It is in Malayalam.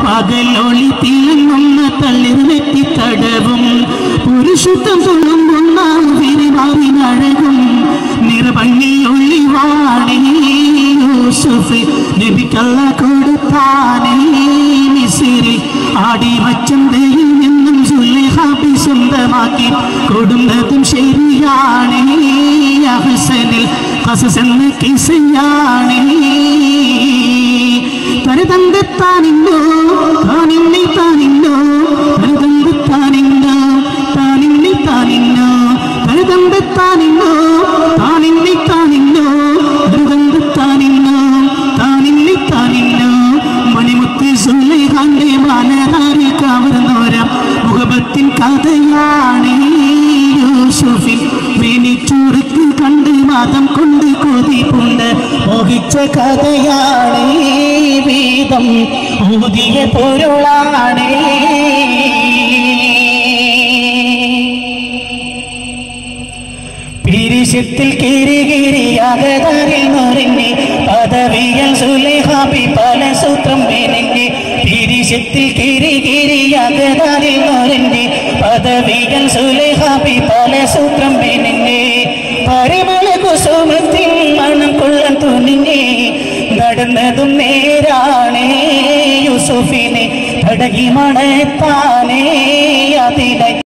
പകലൊളി തിളങ്ങുന്ന തള്ളിനെറ്റി തടവും പുരുഷത്വം തുളുമ്പുന്ന വിരിമാറിനഴകും നിറഭംഗി ഒളിവാണേ യൂസുഫ് നബിക്കല്ല കൊടുത്താനേ മിസിറിൽ ആടി വച്ചന്തയിൽ നിന്നും സുല്ലിഹാബി സ്വന്തമാക്കി കൊടുന്നതും ശരിയാണേ അഹസനിൽ കസസെന്ന കിസയാണേ തരതന്തത്താനിന്നോ താനിന്നി താനിന്നോ തരതന്തത്താനിന്നോ താനിന്നി താനിന്നോ തരതന്തത്താനിന്നോ താനിന്നി താനിന്നോ തരതന്തത്താനിന്നോ താനിന്നി താനിന്നോ മണിമുത്ത് സുല്ലൈഖാന്റെ മാനഹാരി കവർന്നോര മുഖബത്തിൻ കഥയാണ് യൂസുഫിൻ വേണിച്ചൂറുക്ക് കണ്ട് മാതം കൊണ്ട് കൊതിപ്പുണ്ട് മോഹിച്ച കഥയാണ് വേദം ഊതിയ പൊരുളാണ് പിരിശത്തിൽ കിരികിരിയാകതാരിൽ നുറങ്ങി പദവിയൽ സുലേഹാബി പല സൂത്രം മെനങ്ങി പിരിശത്തിൽ കിരികിരിയാകതാരിൽ നുറങ്ങി പദവിയൽ സുലേഹാബി പല സൂത്രം മെനങ്ങി പരിമള കുസുമത്തിൻ മണം കൊള്ളാൻ തുനിഞ്ഞി നടന്നതും നേരാണേ യൂസുഫിനെ തടകി മണത്താനേ അതിനെ